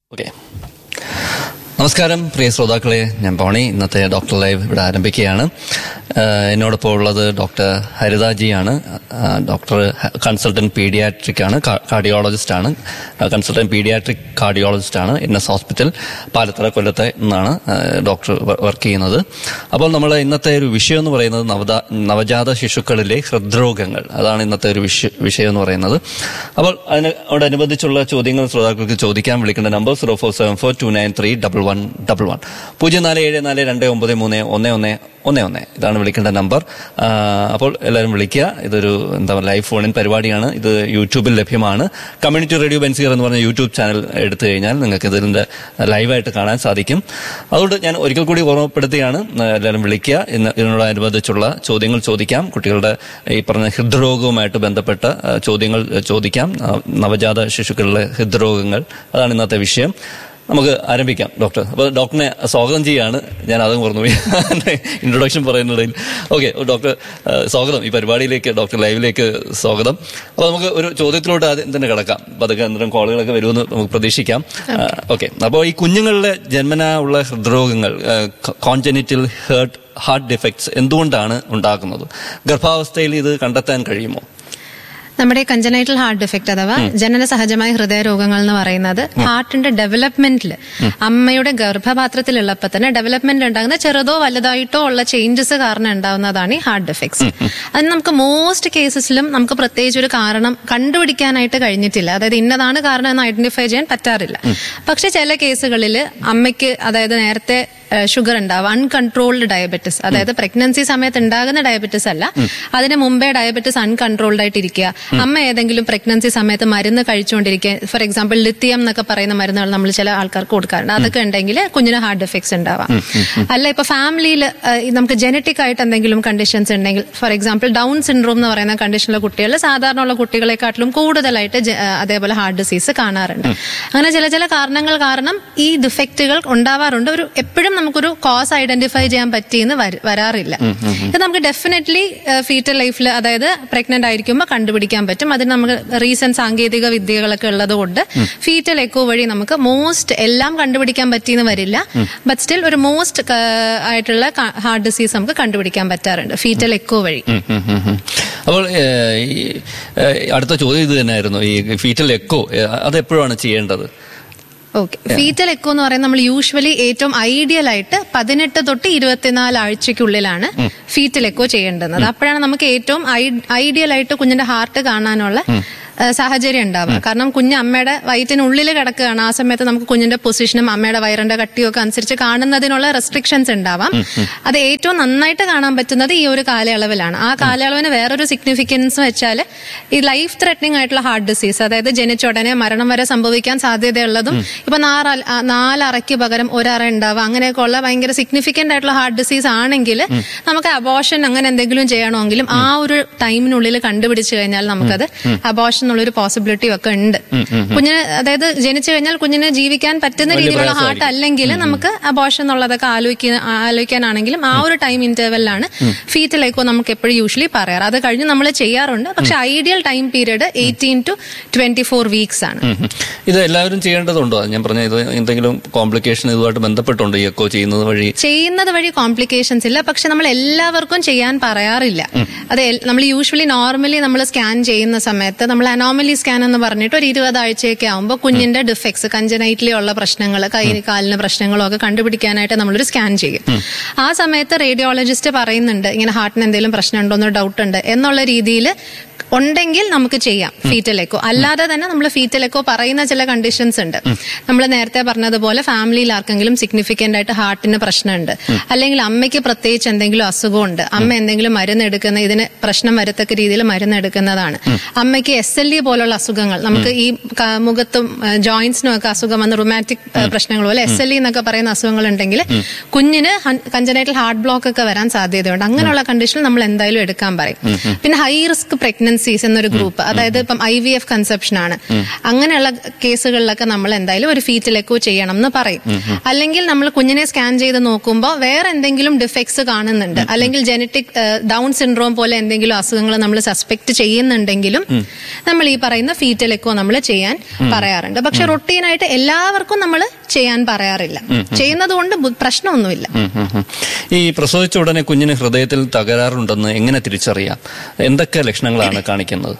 Okay നമസ്കാരം പ്രിയ ശ്രോതാക്കളെ ഞാൻ പോണി ഇന്നത്തെ ഡോക്ടർ ലൈവ് ഇവിടെ ആരംഭിക്കുകയാണ് ആഹ് എന്നോടൊപ്പം ഉള്ളത് ഡോക്ടർ ഹരിതാജിയാണ് ആഹ് ഡോക്ടർ കൺസൾട്ടന്റ് പീഡിയാട്രിക് ആണ് കാർഡിയോളജിസ്റ്റ് ആണ് കൺസൾട്ടന്റ് പീഡിയാട്രിക് കാർഡിയോളജിസ്റ്റ് ആണ് എൻ എസ് ഹോസ്പിറ്റൽ പാലത്തറ കൊല്ലത്തെ നിന്നാണ് ആഹ് ഡോക്ടർ വർക്ക് ചെയ്യുന്നത് അപ്പോൾ നമ്മൾ ഇന്നത്തെ ഒരു വിഷയം എന്ന് പറയുന്നത് നവദാ നവജാത ശിശുക്കളിലെ ഹൃദ്രോഗങ്ങൾ അതാണ് ഇന്നത്തെ ഒരു വിഷ വിഷയം എന്ന് പറയുന്നത് അപ്പോൾ അതിനോടനുബന്ധിച്ചുള്ള ചോദ്യങ്ങൾ ശ്രോതാക്കൾക്ക് ചോദിക്കാൻ വിളിക്കേണ്ട number zero four seven four two nine three double one double one പൂജ്യം നാല് ഏഴ് നാല് രണ്ട് ഒമ്പത് മൂന്ന് ഒന്ന് ഒന്ന് ഒന്ന് ഒന്ന് ഇതാണ് വിളിക്കേണ്ട നമ്പർ ആ, അപ്പോൾ എല്ലാവരും വിളിക്കുക ഇതൊരു എന്താ പറയുക ലൈവ് ഫോണിൻ പരിപാടിയാണ് ഇത് യൂട്യൂബിൽ ലഭ്യമാണ് കമ്മ്യൂണിറ്റി റേഡിയോ ബെൻസിയർ എന്ന് പറഞ്ഞ യൂട്യൂബ് ചാനൽ എടുത്തു കഴിഞ്ഞാൽ നിങ്ങൾക്ക് ഇതിന്റെ ലൈവായിട്ട് കാണാൻ സാധിക്കും അതുകൊണ്ട് ഞാൻ ഒരിക്കൽ കൂടി ഓർമ്മപ്പെടുത്തുകയാണ് ആ, എല്ലാവരും വിളിക്കുക ഇന്ന് ഇതിനോടനുബന്ധിച്ചുള്ള ചോദ്യങ്ങൾ ചോദിക്കാം കുട്ടികളുടെ ഈ പറഞ്ഞ ഹൃദ്രോഗവുമായിട്ട് ബന്ധപ്പെട്ട ആ, ചോദ്യങ്ങൾ ചോദിക്കാം ആ, നവജാത ശിശുക്കളിലെ ഹൃദ്രോഗങ്ങൾ അതാണ് ഇന്നത്തെ വിഷയം നമുക്ക് ആരംഭിക്കാം ഡോക്ടർ അപ്പോൾ ഡോക്ടറിനെ സ്വാഗതം ചെയ്യാണ് ഞാൻ അതും മറന്നുപോയി ഇൻട്രൊഡക്ഷൻ പറയുന്നതിൽ ഓക്കെ ഡോക്ടർ ആ, സ്വാഗതം ഈ പരിപാടിയിലേക്ക് ഡോക്ടർ ലൈവിലേക്ക് സ്വാഗതം അപ്പോൾ നമുക്ക് ഒരു ചോദ്യത്തിലോട്ട് ആദ്യം തന്നെ കിടക്കാം അപ്പോൾ അതൊക്കെ എന്തെങ്കിലും കോളുകളൊക്കെ വരുമെന്ന് നമുക്ക് പ്രതീക്ഷിക്കാം ഓക്കെ അപ്പോൾ ഈ കുഞ്ഞുങ്ങളുടെ ജന്മനാ ഉള്ള ഹൃദ്രോഗങ്ങൾ കോൺജനിറ്റൽ ഹേർട്ട് ഹാർട്ട് ഡിഫക്ട്സ് എന്തുകൊണ്ടാണ് ഉണ്ടാക്കുന്നത് ഗർഭാവസ്ഥയിൽ ഇത് കണ്ടെത്താൻ കഴിയുമോ നമ്മുടെ കഞ്ചനൈറ്റൽ ഹാർട്ട് ഡിഫക്റ്റ് അഥവാ ജനന സഹജമായ ഹൃദയ രോഗങ്ങൾ എന്ന് പറയുന്നത് ഹാർട്ടിന്റെ ഡെവലപ്മെന്റിൽ അമ്മയുടെ ഗർഭപാത്രത്തിലുള്ളപ്പോൾ തന്നെ ഡെവലപ്മെന്റ് ഉണ്ടാകുന്ന ചെറുതോ വലുതായിട്ടോ ഉള്ള ചേഞ്ചസ് കാരണം ഉണ്ടാകുന്നതാണ് ഈ ഹാർട്ട് ഡിഫക്ട്സ് അതിന് നമുക്ക് മോസ്റ്റ് കേസസിലും നമുക്ക് പ്രത്യേകിച്ച് ഒരു കാരണം കണ്ടുപിടിക്കാനായിട്ട് കഴിഞ്ഞിട്ടില്ല അതായത് ഇന്നതാണ് കാരണം എന്ന് ഐഡന്റിഫൈ ചെയ്യാൻ പറ്റാറില്ല പക്ഷെ ചില കേസുകളിൽ അമ്മയ്ക്ക് അതായത് നേരത്തെ ഷുഗർ ഉണ്ടാവുക അൺകൺട്രോൾഡ് ഡയബറ്റിസ് അതായത് പ്രഗ്നൻസി സമയത്ത് ഉണ്ടാകുന്ന ഡയബറ്റിസ് അല്ല അതിന് മുമ്പേ ഡയബറ്റിസ് അൺകൺട്രോൾഡ് ആയിട്ട് ഇരിക്കുക അമ്മ ഏതെങ്കിലും പ്രഗ്നൻസി സമയത്ത് മരുന്ന് കഴിച്ചുകൊണ്ടിരിക്കുക ഫോർ എക്സാമ്പിൾ ലിത്തിയം എന്നൊക്കെ പറയുന്ന മരുന്നുകൾ നമ്മൾ ചില ആൾക്കാർക്ക് കൊടുക്കാറുണ്ട് അതൊക്കെ ഉണ്ടെങ്കിൽ കുഞ്ഞിന് ഹാർട്ട് ഡിഫക്ട്സ് ഉണ്ടാവാം അല്ല ഇപ്പൊ ഫാമിലിയിൽ നമുക്ക് ജനറ്റിക് ആയിട്ട് എന്തെങ്കിലും കണ്ടീഷൻസ് ഉണ്ടെങ്കിൽ ഫോർ എക്സാമ്പിൾ ഡൗൺ സിൻഡ്രോം എന്ന് പറയുന്ന കണ്ടീഷനിലെ കുട്ടികൾ സാധാരണ ഉള്ള കുട്ടികളെക്കാട്ടിലും കൂടുതലായിട്ട് ജ- അതേപോലെ ഹാർട്ട് ഡിസീസ് കാണാറുണ്ട് അങ്ങനെ ചില ചില കാരണങ്ങൾ കാരണം ഈ ഡിഫക്റ്റുകൾ ഉണ്ടാവാറുണ്ട് ഒരു എപ്പോഴും നമുക്കൊരു കോസ് ഐഡന്റിഫൈ ചെയ്യാൻ പറ്റിയെന്ന് വര- വരാറില്ല ഇത് നമുക്ക് ഡെഫിനറ്റ്ലി ഫീറ്റൽ ലൈഫിൽ അതായത് പ്രഗ്നന്റ് ആയിരിക്കുമ്പോൾ കണ്ടുപിടിക്കാൻ പറ്റും അതിന് നമുക്ക് റീസെന്റ് സാങ്കേതിക വിദ്യകളൊക്കെ ഉള്ളത് കൊണ്ട് ഫീറ്റൽ എക്കോ വഴി നമുക്ക് മോസ്റ്റ് എല്ലാം കണ്ടുപിടിക്കാൻ പറ്റിയെന്ന് വരില്ല ബട്ട് സ്റ്റിൽ ഒരു മോസ്റ്റ് ആയിട്ടുള്ള ഹാർട്ട് ഡിസീസ് നമുക്ക് കണ്ടുപിടിക്കാൻ പറ്റാറുണ്ട് ഫീറ്റൽ എക്കോ വഴി ഉം, ഉം, ഉം, ഉം. അപ്പോൾ ഏഹ്, ഈ ഏഹ്, അടുത്ത ചോദ്യം ഇത് തന്നെയായിരുന്നു ഈ ഫീറ്റൽ എക്കോ അത് എപ്പോഴാണ് ചെയ്യേണ്ടത് ഓക്കെ ഫീറ്റൽ എക്കോ എന്ന് പറയുന്നത് നമ്മൾ യൂഷ്വലി ഏറ്റവും ഐഡിയൽ ആയിട്ട് പതിനെട്ട് തൊട്ട് ഇരുപത്തിനാല് ആഴ്ചക്കുള്ളിലാണ് ഫീറ്റൽ എക്കോ ചെയ്യേണ്ടുന്നത് അപ്പോഴാണ് നമുക്ക് ഏറ്റവും ഐഡിയൽ ആയിട്ട് കുഞ്ഞിന്റെ ഹാർട്ട് കാണാനുള്ള ഏഹ്, സാഹചര്യം ഉണ്ടാവുക കാരണം കുഞ്ഞ് അമ്മയുടെ വയറ്റിനുള്ളിൽ കിടക്കുകയാണ് ആ സമയത്ത് നമുക്ക് കുഞ്ഞിന്റെ പൊസിഷനും അമ്മയുടെ വയറിന്റെ കട്ടിയും ഒക്കെ അനുസരിച്ച് കാണുന്നതിനുള്ള റെസ്ട്രിക്ഷൻസ് ഉണ്ടാവാം അത് ഏറ്റവും നന്നായിട്ട് കാണാൻ പറ്റുന്നത് ഈ ഒരു കാലയളവിലാണ് ആ കാലയളവിന് വേറൊരു സിഗ്നിഫിക്കൻസ് വെച്ചാൽ ഈ ലൈഫ് ത്രെറ്റനിങ് ആയിട്ടുള്ള ഹാർട്ട് ഡിസീസ് അതായത് ജനിച്ച ഉടനെ മരണം വരെ സംഭവിക്കാൻ സാധ്യതയുള്ളതും ഇപ്പൊ നാല് നാലറയ്ക്ക് പകരം ഒരറ ഉണ്ടാവുക അങ്ങനെയൊക്കെ ഉള്ള ഭയങ്കര സിഗ്നിഫിക്കന്റ് ആയിട്ടുള്ള ഹാർട്ട് ഡിസീസ് ആണെങ്കിൽ നമുക്ക് അബോഷൻ അങ്ങനെ എന്തെങ്കിലും ചെയ്യണമെങ്കിലും ആ ഒരു ടൈമിനുള്ളിൽ കണ്ടുപിടിച്ചു കഴിഞ്ഞാൽ നമുക്കത് അബോഷൻ എന്നുള്ളൊരു പോസിബിലിറ്റി ഒക്കെ ഉണ്ട് കുഞ്ഞിന് അതായത് ജനിച്ചു കഴിഞ്ഞാൽ കുഞ്ഞിന് ജീവിക്കാൻ പറ്റുന്ന രീതിയിലുള്ള ഹാർട്ട് അല്ലെങ്കിൽ നമുക്ക് അബോഷൻ എന്നുള്ളതൊക്കെ ആലോചിക്കുന്ന ആലോചിക്കാനാണെങ്കിലും ആ ഒരു ടൈം ഇന്റർവെല്ലാണ് ഫീറ്റലേക്കോ നമുക്ക് എപ്പോഴും യൂഷ്വലി പറയാറ് അത് കഴിഞ്ഞ് നമ്മൾ ചെയ്യാറുണ്ട് പക്ഷെ ideal time period eighteen to twenty four weeks ആണ് ഉം, ഉം. ഇത് എല്ലാവരും ചെയ്യേണ്ടതുണ്ടോ ഞാൻ പറഞ്ഞ ഇത് എന്തെങ്കിലും കോംപ്ലിക്കേഷൻ ഇതുമായിട്ട് ബന്ധപ്പെട്ടുണ്ടോ ഈ എക്കോ ചെയ്യുന്നത് വഴി ചെയ്യുന്നത് വഴി കോംപ്ലിക്കേഷൻസ് ഇല്ല പക്ഷെ നമ്മൾ എല്ലാവർക്കും ചെയ്യാൻ പറയാറില്ല അത് എൽ- നമ്മൾ യൂഷ്വലി നോർമലി നമ്മൾ സ്കാൻ ചെയ്യുന്ന സമയത്ത് നമ്മൾ അനോമലി സ്കാൻ എന്ന് പറഞ്ഞിട്ട് ഒരു ഇരുപത് ആഴ്ചയൊക്കെ ആകുമ്പോൾ കുഞ്ഞിന്റെ ഡിഫക്ട്സ് കഞ്ചനൈറ്റിലി ഉള്ള പ്രശ്നങ്ങൾ കൈ കാലിന് പ്രശ്നങ്ങളോ ഒക്കെ കണ്ടുപിടിക്കാനായിട്ട് നമ്മളൊരു സ്കാൻ ചെയ്യും ആ സമയത്ത് റേഡിയോളജിസ്റ്റ് പറയുന്നുണ്ട് ഇങ്ങനെ ഹാർട്ടിന് എന്തെങ്കിലും പ്രശ്നമുണ്ടോ എന്ന് ഡൗട്ട് ഉണ്ട് എന്നുള്ള രീതിയിൽ ഉണ്ടെങ്കിൽ നമുക്ക് ചെയ്യാം ഫീറ്റൽ എക്കോ അല്ലാതെ തന്നെ നമ്മൾ ഫീറ്റൽ എക്കോ പറയുന്ന ചില കണ്ടീഷൻസ് ഉണ്ട് നമ്മൾ നേരത്തെ പറഞ്ഞതുപോലെ ഫാമിലിയിൽ ആർക്കെങ്കിലും സിഗ്നിഫിക്കന്റ് ആയിട്ട് ഹാർട്ടിന് പ്രശ്നമുണ്ട് അല്ലെങ്കിൽ അമ്മയ്ക്ക് പ്രത്യേകിച്ച് എന്തെങ്കിലും അസുഖമുണ്ട് അമ്മ എന്തെങ്കിലും മരുന്ന് എടുക്കുന്ന ഇതിന് പ്രശ്നം വരത്തക്ക രീതിയിൽ മരുന്ന് എടുക്കുന്നതാണ് അമ്മയ്ക്ക് എസ് എൽ ഇ പോലുള്ള അസുഖങ്ങൾ നമുക്ക് ഈ ക- മുഖത്തും ജോയിന്റ്സിനും ഒക്കെ അസുഖം വന്ന് റൊമാറ്റിക് പ്രശ്നങ്ങൾ പോലെ എസ് എൽ ഇ എന്നൊക്കെ പറയുന്ന അസുഖങ്ങൾ ഉണ്ടെങ്കിൽ കുഞ്ഞിന് കഞ്ചനൈറ്റൽ ഹാർട്ട് ബ്ലോക്ക് ഒക്കെ വരാൻ സാധ്യതയുണ്ട് അങ്ങനെയുള്ള കണ്ടീഷനിൽ നമ്മൾ എന്തായാലും എടുക്കാൻ പറയും പിന്നെ ഹൈ റിസ്ക് പ്രഗ്നൻസി പ്രഗ്നൻസീസ് എന്നൊരു ഗ്രൂപ്പ് അതായത് ഇപ്പം ഐ വി എഫ് കൺസെപ്ഷൻ ആണ് അങ്ങനെയുള്ള കേസുകളിലൊക്കെ നമ്മൾ എന്തായാലും ഒരു ഫീറ്റൽ എക്കോ ചെയ്യണം എന്ന് പറയും അല്ലെങ്കിൽ നമ്മൾ കുഞ്ഞിനെ സ്കാൻ ചെയ്ത് നോക്കുമ്പോൾ വേറെ എന്തെങ്കിലും ഡിഫക്ട്സ് കാണുന്നുണ്ട് അല്ലെങ്കിൽ ജനറ്റിക് ഡൗൺ സിൻഡ്രോം പോലെ എന്തെങ്കിലും അസുഖങ്ങൾ നമ്മൾ സസ്പെക്ട് ചെയ്യുന്നുണ്ടെങ്കിലും നമ്മൾ ഈ പറയുന്ന ഫീറ്റൽ എക്കോ നമ്മൾ ചെയ്യാൻ പറയാറുണ്ട് പക്ഷെ റൊട്ടീനായിട്ട് എല്ലാവർക്കും നമ്മൾ ചെയ്യാൻ പറയാറില്ല ചെയ്യുന്നത് കൊണ്ട് ബു- പ്രശ്നമൊന്നുമില്ല ഉം, ഉം, ഉം. ഈ പ്രസവിച്ച ഉടനെ കുഞ്ഞിന് ഹൃദയത്തിൽ തകരാറുണ്ടെന്ന് എങ്ങനെ തിരിച്ചറിയാം എന്തൊക്കെ ലക്ഷണങ്ങളാണ് കാണിക്കുന്നത്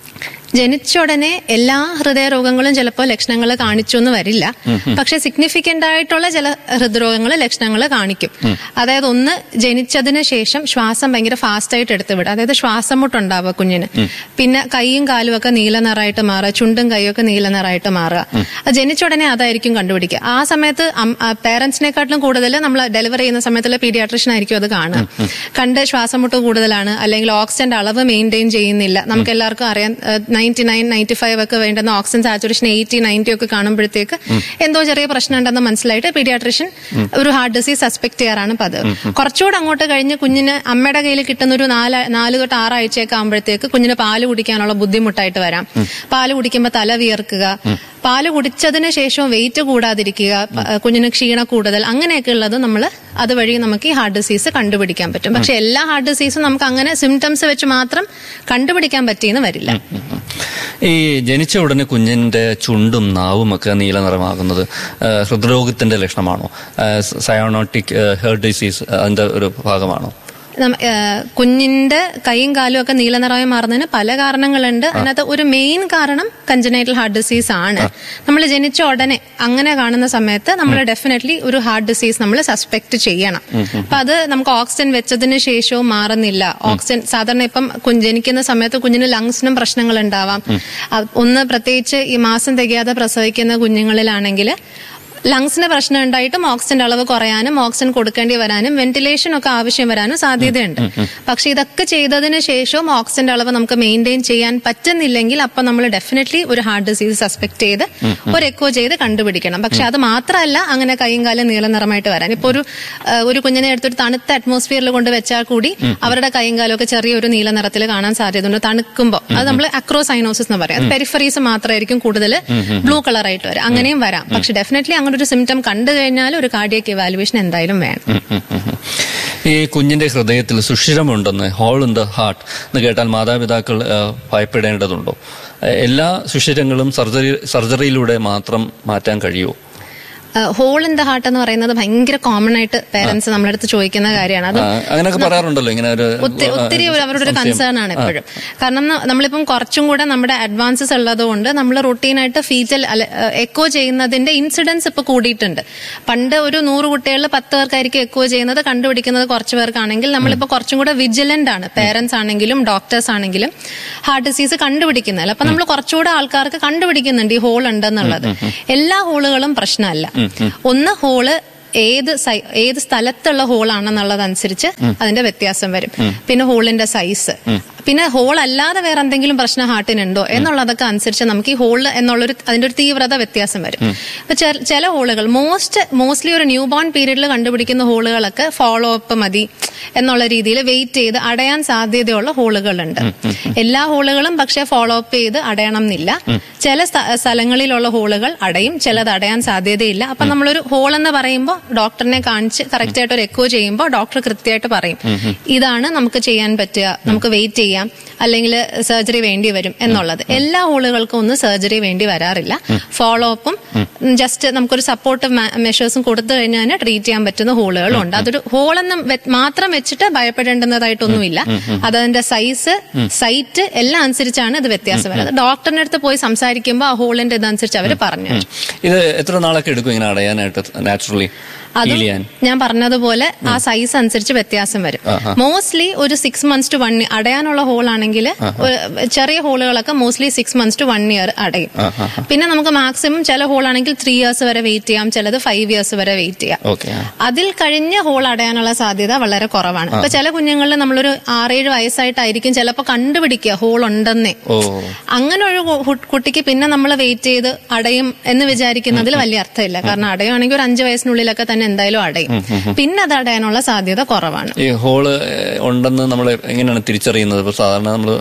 ജനിച്ച ഉടനെ എല്ലാ ഹൃദയരോഗങ്ങളും ചിലപ്പോൾ ലക്ഷണങ്ങൾ കാണിച്ചു എന്ന് വരില്ല പക്ഷെ സിഗ്നിഫിക്കന്റ് ആയിട്ടുള്ള ചില ഹൃദ്രോഗങ്ങൾ ലക്ഷണങ്ങൾ കാണിക്കും അതായത് ഒന്ന് ജനിച്ചതിന് ശേഷം ശ്വാസം ഭയങ്കര ഫാസ്റ്റ് ആയിട്ട് എടുത്തു വിടുക അതായത് ശ്വാസം മുട്ടുണ്ടാവുക കുഞ്ഞിന് പിന്നെ കൈയും കാലും ഒക്കെ നീല നിറായിട്ട് മാറുക ചുണ്ടും കൈയും ഒക്കെ നീല നിറായിട്ട് മാറുക അത് ജനിച്ച ഉടനെ അതായിരിക്കും കണ്ടുപിടിക്കുക ആ സമയത്ത് പേരൻസിനെക്കാട്ടിലും കൂടുതൽ നമ്മൾ ഡെലിവറി ചെയ്യുന്ന സമയത്തുള്ള പീഡിയാട്രിഷ്യൻ ആയിരിക്കും അത് കാണുക കണ്ട് ശ്വാസം മുട്ട് കൂടുതലാണ് അല്ലെങ്കിൽ ഓക്സിജന്റെ അളവ് മെയിൻറ്റെയിൻ ചെയ്യുന്നില്ല നമുക്ക് എല്ലാവർക്കും അറിയാം നയൻറ്റി നയൻ നയൻറ്റി ഫൈവ് ഒക്കെ വേണ്ടുന്ന ഓക്സിജൻ സാച്ചുറേഷൻ എയ്റ്റി നയൻറ്റി ഒക്കെ കാണുമ്പോഴത്തേക്ക് എന്തോ ചെറിയ പ്രശ്നം ഉണ്ടെന്ന് മനസ്സിലായിട്ട് പീഡിയാട്രിഷ്യൻ ഒരു ഹാർട്ട് ഡിസീസ് സസ്പെക്ട് ചെയ്യാറാണ് പതിവ് കുറച്ചുകൂടെ അങ്ങോട്ട് കഴിഞ്ഞ് കുഞ്ഞിന് അമ്മയുടെ കയ്യിൽ കിട്ടുന്ന ഒരു നാല് നാല് തൊട്ട് ആറാഴ്ചയൊക്കെ ആകുമ്പോഴത്തേക്ക് കുഞ്ഞിന് പാല് കുടിക്കാനുള്ള ബുദ്ധിമുട്ടായിട്ട് വരാം പാല് കുടിക്കുമ്പോൾ തല വിയർക്കുക പാല് കുടിച്ചതിന് ശേഷം വെയിറ്റ് കൂടാതിരിക്കുക പ- കുഞ്ഞിന് ക്ഷീണ കൂടുതൽ അങ്ങനെയൊക്കെ ഉള്ളത് നമ്മൾ അതുവഴി നമുക്ക് ഈ ഹാർട്ട് ഡിസീസ് കണ്ടുപിടിക്കാൻ പറ്റും പക്ഷെ എല്ലാ ഹാർട്ട് ഡിസീസും നമുക്ക് അങ്ങനെ സിംറ്റംസ് വെച്ച് മാത്രം കണ്ടുപിടിക്കാൻ പറ്റിയെന്ന് വരില്ല ഉം, ഉം. ഈ ജനിച്ച ഉടനെ കുഞ്ഞിന്റെ ചുണ്ടും നാവും ഒക്കെ നീല നിറമാകുന്നത് ആ, ഹൃദ്രോഗത്തിന്റെ ലക്ഷണമാണോ സയോണോട്ടിക് ഹെർട്ട് ഡിസീസ് അതിന്റെ ഒരു ഭാഗമാണോ നമ്മ- ഏഹ് കുഞ്ഞിന്റെ കൈയും കാലും ഒക്കെ നീലനിറമായി മാറുന്നതിന് പല കാരണങ്ങളുണ്ട് അതിനകത്ത് ഒരു മെയിൻ കാരണം കഞ്ചനൈറ്റൽ ഹാർട്ട് ഡിസീസ് ആണ് നമ്മൾ ജനിച്ച ഉടനെ അങ്ങനെ കാണുന്ന സമയത്ത് നമ്മൾ ഡെഫിനറ്റ്ലി ഒരു ഹാർട്ട് ഡിസീസ് നമ്മൾ സസ്പെക്ട് ചെയ്യണം അപ്പൊ അത് നമുക്ക് ഓക്സിജൻ വെച്ചതിന് ശേഷവും മാറുന്നില്ല ഓക്സിജൻ സാധാരണ ഇപ്പം കുഞ്ഞ് ജനിക്കുന്ന സമയത്ത് കുഞ്ഞിന് ലങ്സിനും പ്രശ്നങ്ങൾ ഉണ്ടാവാം അ- ഒന്ന് പ്രത്യേകിച്ച് ഈ മാസം തികയാതെ പ്രസവിക്കുന്ന കുഞ്ഞുങ്ങളിലാണെങ്കിൽ ലങ്സിന് പ്രശ്നം ഉണ്ടായിട്ടും ഓക്സിജന്റെ അളവ് കുറയാനും ഓക്സിജൻ കൊടുക്കേണ്ടി വരാനും വെന്റിലേഷൻ ഒക്കെ ആവശ്യം വരാനും സാധ്യതയുണ്ട് പക്ഷെ ഇതൊക്കെ ചെയ്തതിന് ശേഷവും ഓക്സിജന്റെ അളവ് നമുക്ക് മെയിൻറ്റെയിൻ ചെയ്യാൻ പറ്റുന്നില്ലെങ്കിൽ അപ്പൊ നമ്മൾ ഡെഫിനറ്റ്ലി ഒരു ഹാർട്ട് ഡിസീസ് സസ്പെക്ട് ചെയ്ത് ഒരു എക്കോ ചെയ്ത് കണ്ടുപിടിക്കണം പക്ഷെ അത് മാത്രമല്ല അങ്ങനെ കൈയും കാലം നീല നിറമായിട്ട് വരാൻ ഇപ്പൊ ഒരു ആ, ഒരു കുഞ്ഞിനെ എടുത്തൊരു തണുത്ത അറ്റ്മോസ്ഫിയറിൽ കൊണ്ട് വെച്ചാൽ കൂടി അവരുടെ കൈയും കാലും ഒക്കെ ചെറിയൊരു നീല നിറത്തിൽ കാണാൻ സാധ്യതയുണ്ട് തണുക്കുമ്പോൾ അത് നമ്മൾ അക്രോസൈനോസിസ് എന്ന് പറയും പെരിഫറീസ് മാത്രമായിരിക്കും കൂടുതൽ ബ്ലൂ കളർ ആയിട്ട് വരാം അങ്ങനെയും വരാം പക്ഷെ ഡെഫിനറ്റ്ലി അങ്ങനെ ഒരു സിംറ്റം കണ്ടു കഴിഞ്ഞാൽ ഒരു കാർഡിയക് ഇവാലുവേഷൻ എന്തായാലും വേണം ഉം, ഉം, ഉം, ഉം. ഈ കുഞ്ഞിന്റെ ഹൃദയത്തിൽ സുഷിരമുണ്ടെന്ന് ഹോൾ ഇൻ ദ ഹാർട്ട് എന്ന് കേട്ടാൽ മാതാപിതാക്കൾ ആ, ഭയപ്പെടേണ്ടതുണ്ടോ ആ, എല്ലാ സുഷിരങ്ങളും സർജറി സർജറിയിലൂടെ മാത്രം മാറ്റാൻ കഴിയുമോ ഹോൾ ഇൻ ദ ഹാർട്ട് എന്ന് പറയുന്നത് ഭയങ്കര കോമൺ ആയിട്ട് പേരൻസ് നമ്മുടെ അടുത്ത് ചോദിക്കുന്ന കാര്യമാണ് അത് ആ, അങ്ങനെയൊക്കെ പറയാറുണ്ടല്ലോ ഇങ്ങനെ ഒരു ഒത്തി- ഒത്തിരി ഒരു അവരുടെ ഒരു കൺസേൺ ആണ് എപ്പോഴും കാരണം ന- നമ്മളിപ്പം കുറച്ചും കൂടെ നമ്മുടെ അഡ്വാൻസസ് ഉള്ളത് കൊണ്ട് നമ്മൾ റൊട്ടീനായിട്ട് ഫീറ്റൽ എക്കോ ചെയ്യുന്നതിന്റെ ഇൻസിഡൻസ് ഇപ്പൊ കൂടിയിട്ടുണ്ട് പണ്ട് ഒരു നൂറ് കുട്ടികളിൽ പത്ത് പേർക്കായിരിക്കും എക്കോ ചെയ്യുന്നത് കണ്ടുപിടിക്കുന്നത് കുറച്ച് പേർക്കാണെങ്കിൽ നമ്മളിപ്പോ കുറച്ചും കൂടെ വിജിലന്റ് ആണ് പേരൻസ് ആണെങ്കിലും ഡോക്ടേഴ്സ് ആണെങ്കിലും ഹാർട്ട് ഡിസീസ് കണ്ടുപിടിക്കുന്നതിൽ അപ്പൊ നമ്മൾ കുറച്ചുകൂടെ ആൾക്കാർക്ക് കണ്ടുപിടിക്കുന്നുണ്ട് ഈ ഹോൾ ഉണ്ടെന്നുള്ളത് എല്ലാ ഹോളുകളും പ്രശ്നമല്ല ഒന്ന് ഹോള് ഏത് സൈ- ഏത് സ്ഥലത്തുള്ള ഹോളാണെന്നുള്ളതനുസരിച്ച് അതിന്റെ വ്യത്യാസം വരും പിന്നെ ഹോളിന്റെ സൈസ് പിന്നെ ഹോൾ അല്ലാതെ വേറെ എന്തെങ്കിലും പ്രശ്നം ഹാർട്ടിനുണ്ടോ എന്നുള്ളതൊക്കെ അനുസരിച്ച് നമുക്ക് ഈ ഹോൾ എന്നുള്ളൊരു അതിന്റെ ഒരു തീവ്രത വ്യത്യാസം വരും ഇപ്പൊ ചെ- ചില ഹോളുകൾ മോസ്റ്റ് മോസ്റ്റ്ലി ഒരു ന്യൂ ബോൺ പീരീഡിൽ കണ്ടുപിടിക്കുന്ന ഹോളുകളൊക്കെ ഫോളോ അപ്പ് മതി എന്നുള്ള രീതിയിൽ വെയിറ്റ് ചെയ്ത് അടയാൻ സാധ്യതയുള്ള ഹോളുകളുണ്ട് എല്ലാ ഹോളുകളും പക്ഷെ ഫോളോ അപ്പ് ചെയ്ത് അടയണം എന്നില്ല ചില സ്ഥ- സ്ഥലങ്ങളിലുള്ള ഹോളുകൾ അടയും ചിലത് അടയാൻ സാധ്യതയില്ല അപ്പൊ നമ്മളൊരു ഹോൾ എന്ന് പറയുമ്പോൾ ഡോക്ടറിനെ കാണിച്ച് കറക്റ്റ് ആയിട്ട് ഒരു എക്കോ ചെയ്യുമ്പോൾ ഡോക്ടർ കൃത്യമായിട്ട് പറയും ഇതാണ് നമുക്ക് ചെയ്യാൻ പറ്റുക നമുക്ക് വെയിറ്റ് ചെയ്യാം അല്ലെങ്കിൽ സർജറി വേണ്ടി വരും എന്നുള്ളത് എല്ലാ ഹോളുകൾക്കും ഒന്നും സർജറി വേണ്ടി വരാറില്ല ഫോളോ അപ്പും ജസ്റ്റ് നമുക്കൊരു സപ്പോർട്ട് മെഷേഴ്സും കൊടുത്തു കഴിഞ്ഞാൽ ട്രീറ്റ് ചെയ്യാൻ പറ്റുന്ന ഹോളുകളും ഉണ്ട് അതൊരു ഹോളെന്ന് വെ- മാത്രം വെച്ചിട്ട് ഭയപ്പെടേണ്ടുന്നതായിട്ടൊന്നുമില്ല അതതിന്റെ സൈസ് സൈറ്റ് എല്ലാം അനുസരിച്ചാണ് ഇത് വ്യത്യാസം വരുന്നത് ഡോക്ടറിന്റെ അടുത്ത് പോയി സംസാരിക്കുമ്പോൾ ആ ഹോളിന്റെ ഇതനുസരിച്ച് അവർ പറഞ്ഞു തരും. ഇത് എത്ര നാളൊക്കെ എടുക്കും ഇങ്ങനെ അടയാനായിട്ട് നാച്ചുറലി അതും ഹീൽ ചെയ്യാൻ ഞാൻ പറഞ്ഞതുപോലെ ആ സൈസ് അനുസരിച്ച് വ്യത്യാസം വരും മോസ്റ്റ്ലി ഒരു സിക്സ് മന്ത്സ് ടു വൺ അടയാനുള്ള ഹോൾ ആണെങ്കിൽ ചെറിയ ഹോളുകളൊക്കെ mostly six months to one year അടയും പിന്നെ നമുക്ക് മാക്സിമം ചില ഹോൾ ആണെങ്കിൽ ത്രീ ഇയേഴ്സ് വരെ വെയിറ്റ് ചെയ്യാം ചിലത് ഫൈവ് ഇയേഴ്സ് വരെ വെയിറ്റ് ചെയ്യാം ഓക്കെ അതിൽ കഴിഞ്ഞ ഹോൾ അടയാനുള്ള സാധ്യത വളരെ കുറവാണ് ഇപ്പൊ ചില കുഞ്ഞുങ്ങളിൽ നമ്മളൊരു ആറേഴ് വയസ്സായിട്ടായിരിക്കും ചിലപ്പോൾ കണ്ടുപിടിക്കുക ഹോൾ ഉണ്ടെന്നേ ഓ അങ്ങനെ ഒരു കു- കുട്ടിക്ക് പിന്നെ നമ്മൾ വെയിറ്റ് ചെയ്ത് അടയും എന്ന് വിചാരിക്കുന്നതിൽ വലിയ അർത്ഥമില്ല കാരണം അടയുവാണെങ്കിൽ ഒരു അഞ്ചു വയസ്സിനുള്ളിലൊക്കെ തന്നെ എന്തായാലും അടയും പിന്നെ അത് അടയാനുള്ള സാധ്യത കുറവാണ് ഈ ഹോള് ഏഹ്, ഉണ്ടെന്ന് നമ്മൾ എങ്ങനെയാണ് തിരിച്ചറിയുന്നത് ഇപ്പൊ സാധാരണ നമ്മൾ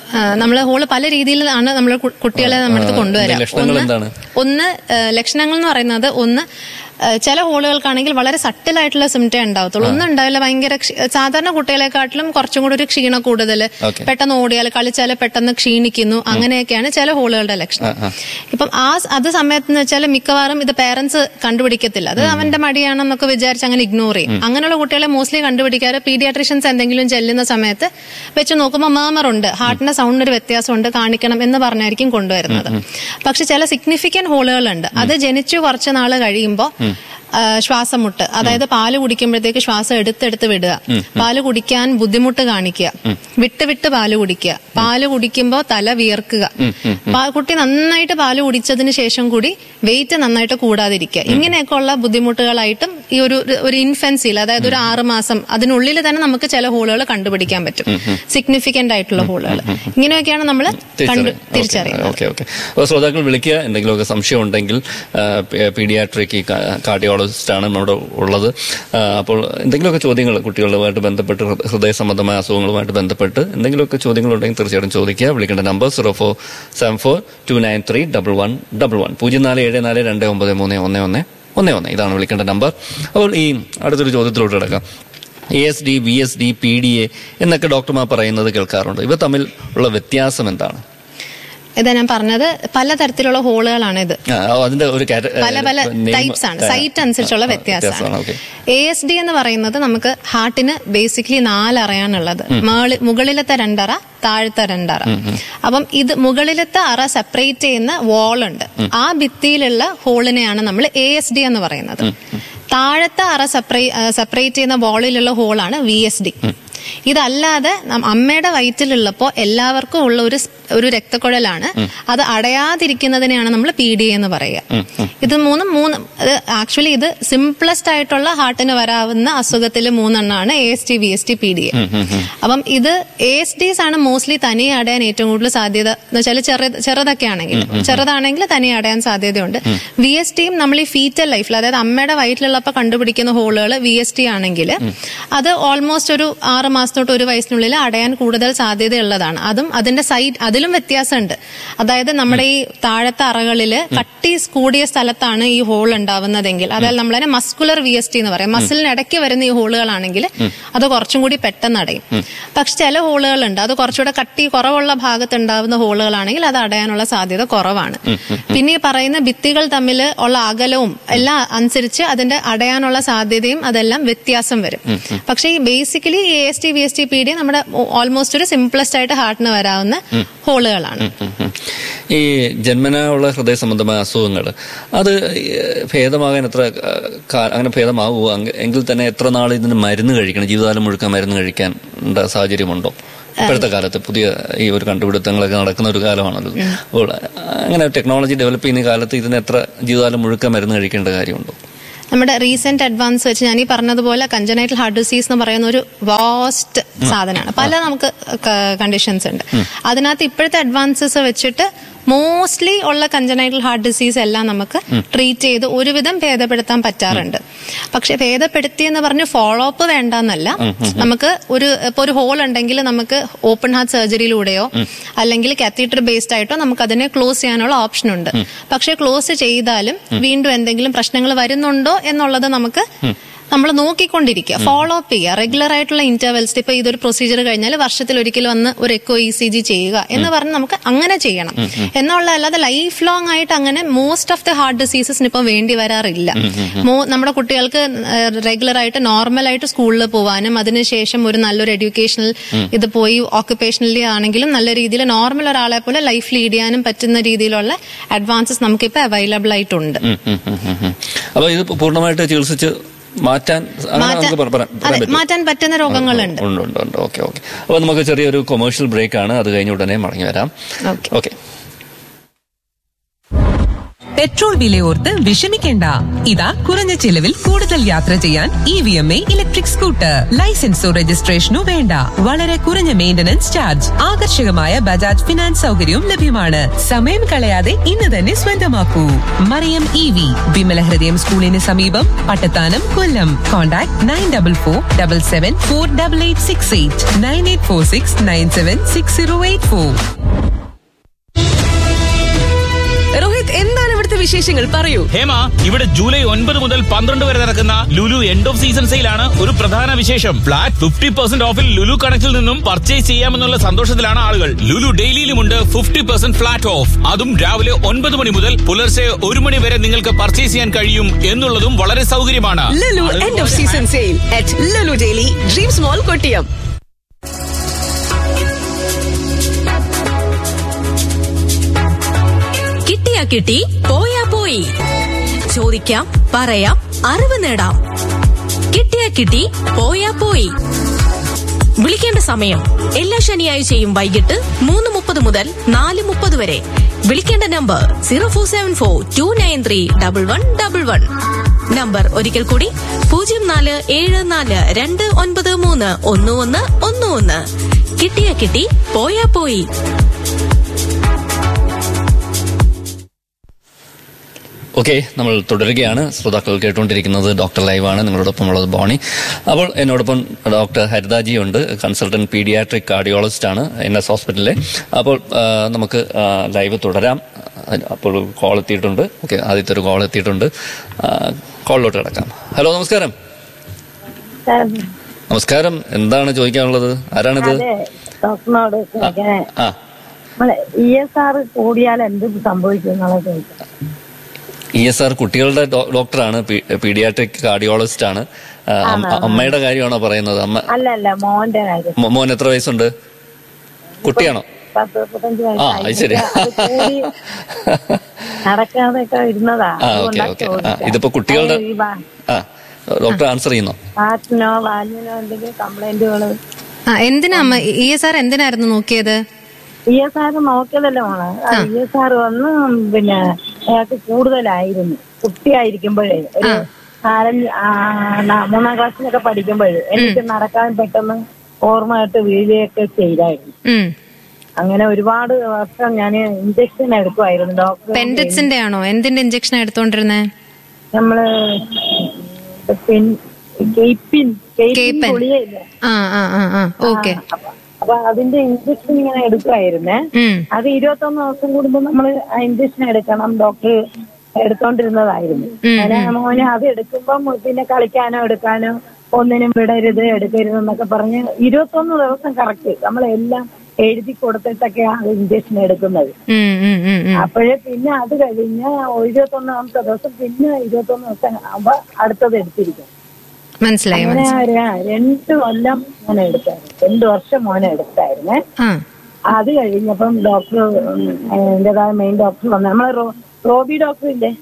നമ്മൾ ഹോള് പല രീതിയിലാണ് നമ്മൾ കുട്ടികളെ നമ്മുടെ കൊണ്ടുവരാം ലക്ഷണങ്ങൾ ഒന്ന് എന്താണ്? ഒന്ന് ആ, ലക്ഷണങ്ങൾ എന്ന് പറയുന്നത് ഒന്ന് ആ, ചില ഹോളുകൾക്കാണെങ്കിൽ വളരെ സട്ടിലായിട്ടുള്ള സിംറ്റേ ഉണ്ടാവത്തുള്ളൂ ഒന്നും ഉണ്ടാവില്ല ഭയങ്കര ക്ഷീ- സാധാരണ കുട്ടികളെക്കാട്ടിലും കുറച്ചും കൂടി ഒരു ക്ഷീണം കൂടുതൽ Okay. പെട്ടെന്ന് ഓടിയാൽ കളിച്ചാൽ പെട്ടെന്ന് ക്ഷീണിക്കുന്നു അങ്ങനെയൊക്കെയാണ് ചില ഹോളുകളുടെ ലക്ഷണം ഇപ്പം ആ സ- അത് സമയത്ത് എന്ന് വെച്ചാൽ മിക്കവാറും ഇത് പേരൻസ് കണ്ടുപിടിക്കത്തില്ല അത് അവന്റെ മടിയാണെന്നൊക്കെ വിചാരിച്ച് അങ്ങനെ ഇഗ്നോർ ചെയ്യും അങ്ങനെയുള്ള കുട്ടികളെ മോസ്റ്റ്ലി കണ്ടുപിടിക്കാറ് പീഡിയാട്രീഷ്യൻസ് എന്തെങ്കിലും ചെല്ലുന്ന സമയത്ത് വെച്ച് നോക്കുമ്പോൾ മാമർ ഉണ്ട് ഹാർട്ടിന്റെ സൗണ്ടിന് ഒരു വ്യത്യാസമുണ്ട് കാണിക്കണം എന്ന് പറഞ്ഞായിരിക്കും കൊണ്ടുവരുന്നത് പക്ഷെ ചില സിഗ്നിഫിക്കന്റ് ഹോളുകളുണ്ട് അത് ജനിച്ചു കുറച്ച് നാൾ കഴിയുമ്പോൾ ആ, ശ്വാസം മുട്ട് അതായത് പാല് കുടിക്കുമ്പോഴത്തേക്ക് ശ്വാസം എടുത്തെടുത്ത് വിടുക പാല് കുടിക്കാൻ ബുദ്ധിമുട്ട് കാണിക്കുക വിട്ട് വിട്ട് പാല് കുടിക്കുക പാല് കുടിക്കുമ്പോൾ തല വിയർക്കുക പാ- കുട്ടി നന്നായിട്ട് പാല് കുടിച്ചതിന് ശേഷം കൂടി വെയിറ്റ് നന്നായിട്ട് കൂടാതിരിക്കുക ഇങ്ങനെയൊക്കെ ഉള്ള ബുദ്ധിമുട്ടുകളായിട്ടും ഈ ഒരു ഒരു ഇൻഫൻസിയിൽ അതായത് ഒരു ആറ് മാസം അതിനുള്ളിൽ തന്നെ നമുക്ക് ചില ഹോളുകൾ കണ്ടുപിടിക്കാൻ പറ്റും സിഗ്നിഫിക്കന്റ് ആയിട്ടുള്ള ഹോളുകൾ ഇങ്ങനെയൊക്കെയാണ് നമ്മൾ തിരിച്ചറിയുന്നത് ഓക്കെ ഓക്കെ അപ്പോൾ ശ്രോതാക്കൾ വിളിക്കുക എന്തെങ്കിലുമൊക്കെ സംശയം ഉണ്ടെങ്കിൽ പീഡിയാട്രിക് കാർഡിയോളജിസ്റ്റ് ആണ് നമ്മുടെ ഉള്ളത് ആ, അപ്പോൾ എന്തെങ്കിലുമൊക്കെ ചോദ്യങ്ങൾ കുട്ടികളുമായിട്ട് ബന്ധപ്പെട്ട് ഹൃ- ഹൃദയ സംബന്ധമായ അസുഖങ്ങളുമായിട്ട് ബന്ധപ്പെട്ട് എന്തെങ്കിലുമൊക്കെ ചോദ്യങ്ങൾ ഉണ്ടെങ്കിൽ തീർച്ചയായിട്ടും ചോദിക്കുക വിളിക്കേണ്ട number zero four seven four two nine three double one double one പൂജ്യം നാല് ഏഴ് നാല് രണ്ട് ഒമ്പത് മൂന്ന് ഒന്ന് ഒന്ന് ഒന്ന് ഒന്ന് ഇതാണ് വിളിക്കേണ്ട നമ്പർ അപ്പോൾ ഈ അടുത്തൊരു ചോദ്യത്തിലോട്ട് കിടക്കാം A S D V S D P D A എന്നൊക്കെ ഡോക്ടർമാർ പറയുന്നത് കേൾക്കാറുണ്ട് ഇവ തമ്മിൽ ഉള്ള വ്യത്യാസം എന്താണ് ഇതാ ഞാൻ പറഞ്ഞത് പലതരത്തിലുള്ള ഹോളുകളാണ് ഇത് ആ, ഓ, അതിന്റെ ഒരു കാറ്റ- പല പല name- ടൈപ്സ് ആണ് ആ, സൈറ്റ് അനുസരിച്ചുള്ള ആ, വ്യത്യാസമാണ് ഓക്കെ എ എസ് ഡി എന്ന് പറയുന്നത് നമുക്ക് ഹാർട്ടിന് ബേസിക്കലി നാലറയാണുള്ളത് മേളി- മുകളിലത്തെ രണ്ടറ താഴത്തെ രണ്ടറ അപ്പം ഇത് മുകളിലത്തെ അറ സെപ്പറേറ്റ് ചെയ്യുന്ന wall ഉണ്ട് ആ ഭിത്തിയിലുള്ള ഹോളിനെയാണ് നമ്മൾ എ എസ് ഡി എന്ന് പറയുന്നത് താഴത്തെ അറ സെപ്പറേറ്റ് ചെയ്യുന്ന വോളിലുള്ള ഹോളാണ് വി എസ് ഡി ഇതല്ലാതെ നം- അമ്മയുടെ വയറ്റിലുള്ളപ്പോ എല്ലാവർക്കും ഉള്ള ഒരു സ്- ഒരു രക്തക്കുഴലാണ് അത് അടയാതിരിക്കുന്നതിനെയാണ് നമ്മൾ പി ഡി എന്ന് പറയുക ഇത് മൂന്നും മൂന്ന് ആക്ച്വലി ഇത് സിംപ്ലസ്റ്റ് ആയിട്ടുള്ള ഹാർട്ടിന് വരാവുന്ന അസുഖത്തിൽ മൂന്നെണ്ണമാണ് A S T V S T P D A അപ്പം ഇത് എ എസ് ഡിസ് ആണ് മോസ്റ്റ്ലി തനിയെ അടയാൻ ഏറ്റവും കൂടുതൽ സാധ്യത എന്ന് വെച്ചാൽ ചെറു ചെറുതൊക്കെ ആണെങ്കിൽ ചെറുതാണെങ്കിൽ തനിയെ അടയാൻ സാധ്യതയുണ്ട് വി എസ് ടിയും നമ്മൾ ഈ ഫീറ്റൽ ലൈഫിൽ അതായത് അമ്മയുടെ വയറ്റിലുള്ളപ്പോൾ കണ്ടുപിടിക്കുന്ന ഹോളുകൾ വി എസ് ടി ആണെങ്കിൽ അത് ഓൾമോസ്റ്റ് ഒരു ആറ് മാസം തൊട്ട് ഒരു വയസ്സിനുള്ളിൽ അടയാൻ കൂടുതൽ സാധ്യതയുള്ളതാണ് അതും അതിന്റെ സൈഡ് അതിലും വ്യത്യാസമുണ്ട് അതായത് നമ്മുടെ ഈ താഴത്തെ അറകളിൽ കട്ടി കൂടിയ സ്ഥലത്താണ് ഈ ഹോൾ ഉണ്ടാവുന്നതെങ്കിൽ അതായത് നമ്മളതിനെ മസ്കുലർ വി എസ് ടി എന്ന് പറയും മസിലിന് ഇടയ്ക്ക് വരുന്ന ഈ ഹോളുകളാണെങ്കിൽ അത് കുറച്ചും കൂടി പെട്ടെന്ന് അടയും പക്ഷെ ചില ഹോളുകളുണ്ട് അത് കുറച്ചുകൂടെ കട്ടി കുറവുള്ള ഭാഗത്ത് ഉണ്ടാവുന്ന ഹോളുകളാണെങ്കിൽ അത് അടയാനുള്ള സാധ്യത കുറവാണ് പിന്നെ ഈ പറയുന്ന ഭിത്തികൾ തമ്മിൽ ഉള്ള അകലവും എല്ലാം അനുസരിച്ച് അതിന്റെ അടയാനുള്ള സാധ്യതയും അതെല്ലാം വ്യത്യാസം വരും പക്ഷേ ഈ basically A S T V S T P D നമ്മുടെ ഓൾമോസ്റ്റ് ഒരു സിംപ്ലസ്റ്റ് ആയിട്ട് ഹാർട്ടിന് വരാവുന്ന ഹോളുകളാണ് ഉം, ഉം. ഈ ജന്മനാ ഉള്ള ഹൃദയ സംബന്ധമായ അസുഖങ്ങൾ അത് ഭേദമാകാൻ എത്ര ആ, കാ- അങ്ങനെ ഭേദമാവുമോ അങ്ങ- എങ്കിൽ തന്നെ എത്ര നാൾ ഇതിന് മരുന്ന് കഴിക്കണം ജീവിതകാലം മുഴുക്കാൻ മരുന്ന് കഴിക്കാൻ ഉണ്ട സാഹചര്യമുണ്ടോ ഇപ്പോഴത്തെ കാലത്ത് പുതിയ ഈ ഒരു കണ്ടുപിടുത്തങ്ങളൊക്കെ നടക്കുന്ന ഒരു കാലമാണല്ലോ അപ്പോൾ അങ്ങനെ ടെക്നോളജി ഡെവലപ്പ് ചെയ്യുന്ന കാലത്ത് ഇതിന് എത്ര ജീവിതകാലം മുഴുക്കാൻ മരുന്ന് കഴിക്കേണ്ട കാര്യമുണ്ടോ നമ്മുടെ റീസെന്റ് അഡ്വാൻസ് വെച്ച് ഞാൻ ഈ പറഞ്ഞതുപോലെ കഞ്ചനൈറ്റൽ ഹാർട്ട് ഡിസീസ് എന്ന് പറയുന്ന ഒരു വാസ്റ്റ് സാധനമാണ് പല നമുക്ക് കണ്ടീഷൻസ് ഉണ്ട് അതിനകത്ത് ഇപ്പോഴത്തെ അഡ്വാൻസസ് വെച്ചിട്ട് മോസ്റ്റ്ലി ഉള്ള കഞ്ചനൈറ്റൽ ഹാർട്ട് ഡിസീസ് എല്ലാം നമുക്ക് ട്രീറ്റ് ചെയ്ത് ഒരുവിധം ഭേദപ്പെടുത്താൻ പറ്റാറുണ്ട് പക്ഷെ ഭേദപ്പെടുത്തി എന്ന് പറഞ്ഞ് ഫോളോ അപ്പ് വേണ്ടെന്നല്ല നമുക്ക് ഒരു ഇപ്പൊ ഒരു ഹോൾ ഉണ്ടെങ്കിൽ നമുക്ക് ഓപ്പൺ ഹാർട്ട് സർജറിയിലൂടെയോ അല്ലെങ്കിൽ കാത്തീറ്റർ ബേസ്ഡ് ആയിട്ടോ നമുക്ക് അതിനെ ക്ലോസ് ചെയ്യാനുള്ള ഓപ്ഷൻ ഉണ്ട് പക്ഷെ ക്ലോസ് ചെയ്താലും വീണ്ടും എന്തെങ്കിലും പ്രശ്നങ്ങൾ വരുന്നുണ്ടോ എന്നുള്ളത് നമുക്ക് നമ്മൾ നോക്കിക്കൊണ്ടിരിക്കുക ഫോളോ അപ്പ് ചെയ്യുക റെഗുലർ ആയിട്ടുള്ള ഇന്റർവെൽസ് ഇപ്പൊ ഇതൊരു പ്രൊസീജിയർ കഴിഞ്ഞാൽ വർഷത്തിൽ ഒരിക്കൽ വന്ന് ഒരു എക്കോ ഇ സി ജി ചെയ്യുക എന്ന് പറഞ്ഞ് നമുക്ക് അങ്ങനെ ചെയ്യണം എന്നുള്ള അല്ലാതെ ലൈഫ് ലോങ് ആയിട്ട് അങ്ങനെ മോസ്റ്റ് ഓഫ് ദി ഹാർട്ട് ഡിസീസസിന് ഇപ്പൊ വേണ്ടി വരാറില്ല മോ- നമ്മുടെ കുട്ടികൾക്ക് റെഗുലർ ആയിട്ട് നോർമൽ ആയിട്ട് സ്കൂളിൽ പോവാനും അതിനുശേഷം ഒരു നല്ലൊരു എഡ്യൂക്കേഷണൽ ഇത് പോയി ഓക്കുപേഷണലി ആണെങ്കിലും നല്ല രീതിയിൽ നോർമൽ ഒരാളെ പോലെ ലൈഫ് ലീഡ് ചെയ്യാനും പറ്റുന്ന രീതിയിലുള്ള അഡ്വാൻസസ് നമുക്കിപ്പോൾ അവൈലബിൾ ആയിട്ടുണ്ട് ഉം, ഉം, ഉം, ഉം, ഉം. അപ്പൊ ഇത് പൂർണ്ണമായിട്ട് ചികിത്സിച്ച് മാറ്റാൻ അങ്ങനെ മാറ്റാൻ- നമുക്ക് പറ- പറയാൻ അതെ, പറയാൻ പറ്റുമോ? മാറ്റാൻ പറ്റുന്ന രോഗങ്ങളുണ്ട് ഉണ്ട് ഉണ്ട് ഉണ്ട് ഓക്കെ ഓക്കെ അപ്പൊ നമുക്ക് ചെറിയൊരു കൊമേഴ്ഷ്യൽ ബ്രേക്ക് ആണ് അത് കഴിഞ്ഞ് ഉടനെ മടങ്ങി വരാം ഓക്കെ ഓക്കെ പെട്രോൾ വിലയോർത്ത് വിഷമിക്കേണ്ട ഇതാ കുറഞ്ഞ ചിലവിൽ കൂടുതൽ യാത്ര ചെയ്യാൻ E V M A electric scooter ലൈസൻസോ രജിസ്ട്രേഷനോ വേണ്ട വളരെ കുറഞ്ഞ മെയിന്റനൻസ് ചാർജ് ആകർഷകമായ ബജാജ് ഫിനാൻസ് സൗകര്യവും ലഭ്യമാണ് സമയം കളയാതെ ഇന്ന് തന്നെ സ്വന്തമാക്കൂ മറിയം ഇ വി വിമല ഹൃദയം സ്കൂളിന് സമീപം Pattathanam Kollam contact nine double four double seven four double eight six eight nine eight four six nine seven six zero eight four Rohit എന്താണ് ഇവിടുത്തെ വിശേഷങ്ങൾ പറയൂ ഹേമ ഇവിടെ ജൂലൈ ഒൻപത് മുതൽ പന്ത്രണ്ട് വരെ നടക്കുന്ന ലുലു എൻഡ് ഓഫ് സീസൺ സെയിലാണ് ഒരു പ്രധാന വിശേഷം ഫ്ലാറ്റ് ഫിഫ്റ്റി പെർസെന്റ് ഓഫിൽ ലുലു കണക്റ്റിൽ നിന്നും പർച്ചേസ് ചെയ്യാമെന്നുള്ള സന്തോഷത്തിലാണ് ആളുകൾ ലുലു ഡെയിലിയിലുമുണ്ട് ഫിഫ്റ്റി പെർസെന്റ് ഫ്ലാറ്റ് ഓഫ് അതും രാവിലെ ഒൻപത് മണി മുതൽ പുലർച്ചെ ഒരു മണി വരെ നിങ്ങൾക്ക് പർച്ചേസ് ചെയ്യാൻ കഴിയും എന്നുള്ളതും വളരെ സൗകര്യമാണ് Lulu end of season sale at Lulu daily dreams mall Kottiyam കിട്ടിയാ കിട്ടി പോയാ പോയി ചോദിക്കാം പറയാം അറിവ് നേടാം കിട്ടിയാ കിട്ടി പോയാ പോയി വിളിക്കേണ്ട സമയം എല്ലാ ശനിയാഴ്ചയും വൈകിട്ട് മൂന്ന് മുപ്പത് മുതൽ നാല് മുപ്പത് വരെ വിളിക്കേണ്ട number zero four seven four two nine three double one double one number ഒരിക്കൽ കൂടി പൂജ്യം നാല് ഏഴ് നാല് രണ്ട് ഒൻപത് മൂന്ന് ഒന്ന് ഒന്ന് ഒന്ന് ഒന്ന് കിട്ടിയാ കിട്ടി പോയാ പോയി ഓക്കെ നമ്മൾ തുടരുകയാണ് ശ്രോതാക്കൾ കേട്ടുകൊണ്ടിരിക്കുന്നത് ഡോക്ടർ ലൈവാണ് നിങ്ങളോടൊപ്പം ഉള്ളത് ബോണി അപ്പോൾ എന്നോടൊപ്പം ഡോക്ടർ ഹരിതാജി ഉണ്ട് കൺസൾട്ടന്റ് പീഡിയാട്രിക് കാർഡിയോളജിസ്റ്റ് ആണ് എൻ എസ് ഹോസ്പിറ്റലിലെ അപ്പോൾ ആ, നമുക്ക് ആ, ലൈവ് തുടരാം അപ്പോൾ കോൾ എത്തിയിട്ടുണ്ട് ഓക്കെ ആദ്യത്തെ ഒരു കോൾ എത്തിയിട്ടുണ്ട് ആ, കോളിലോട്ട് കിടക്കാം ഹലോ നമസ്കാരം നമസ്കാരം എന്താണ് ചോദിക്കാനുള്ളത് ആരാണിത് അതെ ഡോക്ടറിനോട് ചോദിക്കണേ ആ നമ്മളെ ഇ എസ് ആർ കൂടിയാൽ എന്ത് സംഭവിക്കും എന്നുള്ളത് ചോദിക്കാം ഇ എസ് ആർ കുട്ടികളുടെ ഡോ- ഡോക്ടറാണ് പീ- പീഡിയാട്രിക് കാർഡിയോളജിസ്റ്റ് ആണ് ആ, അമ്മ- അമ്മയുടെ കാര്യമാണോ പറയുന്നത് അമ്മ അല്ല അല്ല മോന്റെ കാര്യം മോ- മോൻ എത്ര വയസ്സുണ്ട് കുട്ടിയാണോ പത്ത് മുപ്പത്തഞ്ച് ആ അത് ശരി അത് കൂടി നടക്കാതൊക്കെ ഇരുന്നതാ ആ ഓക്കെ ഓക്കെ ആ ഇതിപ്പോ കുട്ടികളുടെ ആ ഡോക്ടർ ആൻസർ ചെയ്യുന്നോ ഹാർട്ടിനോ വാലിനോ എന്തെങ്കിലും കംപ്ലൈന്റുകള് ആ എന്തിനാ അമ്മ ഇ എസ് ആർ എന്തിനായിരുന്നു നോക്കിയത് ഇ എസ് ആർ നോക്കിയതല്ലേ മോളെ ഇ എസ് ആർ വന്ന് പിന്നെ അയാൾക്ക് കൂടുതലായിരുന്നു കുട്ടിയായിരിക്കുമ്പോഴേ ഒരു നാലഞ്ച് ആ, ന- മൂന്നാം ക്ലാസ്സിലൊക്കെ പഠിക്കുമ്പോഴേ എനിക്ക് നടക്കാൻ പെട്ടെന്ന് ഓർമ്മയായിട്ട് വീഴുകയൊക്കെ ചെയ്തായിരുന്നു ഉം അങ്ങനെ ഒരുപാട് വർഷം ഞാൻ ഇഞ്ചക്ഷൻ എടുക്കുമായിരുന്നു ഡോക്ടർ പെൻഡിറ്റ്സിന്റെ ആണോ എന്തിന്റെ ഇഞ്ചക്ഷൻ എടുത്തോണ്ടിരുന്നേ നമ്മള് പിൻ- കേപ്പിൻ കേപ്പിൻ കേപ്പൻ. ഗുളികയില്ലേ ആ ആ ആ ആ ഓക്കെ അപ്പൊ- അപ്പൊ അതിന്റെ ഇഞ്ചക്ഷൻ ഇങ്ങനെ എടുക്കുമായിരുന്നേ ഉം അത് ഇരുപത്തൊന്ന് ദിവസം കൂടുമ്പോ നമ്മൾ ആ ഇഞ്ചക്ഷൻ എടുക്കണം ഡോക്ടർ എടുത്തോണ്ടിരുന്നതായിരുന്നു അങ്ങനെ മോനെ അത് എടുക്കുമ്പം പിന്നെ കളിക്കാനോ എടുക്കാനോ ഒന്നിനും വിടരുത് എടുക്കരുത് എന്നൊക്കെ പറഞ്ഞ് ഇരുപത്തൊന്ന് ദിവസം കറക്റ്റ് നമ്മളെല്ലാം എഴുതി കൊടുത്തിട്ടൊക്കെ അത് ഇഞ്ചക്ഷൻ എടുക്കുന്നത് ഉം ഉം ഉം ഉം അപ്പോഴേ പിന്നെ അത് കഴിഞ്ഞ് ഇരുപത്തൊന്നാമത്തെ ദിവസം പിന്നെ ഇരുപത്തൊന്ന് ദിവസം ആകുമ്പോ അടുത്തത് എടുത്തിരിക്കും മനസ്സിലായി അങ്ങനെ മനസ്സിലായി ഒരു രണ്ട് കൊല്ലം മോനെ എടുത്തായിരുന്നു രണ്ട് വർഷം മോനെ എടുത്തായിരുന്നേ ആ അത് കഴിഞ്ഞപ്പം ഡോക്ടർ എന്റേതായ മെയിൻ ഡോക്ടർ വന്നു നമ്മളെ റോ- റോബി ഡോക്ടർ ഇല്ലേ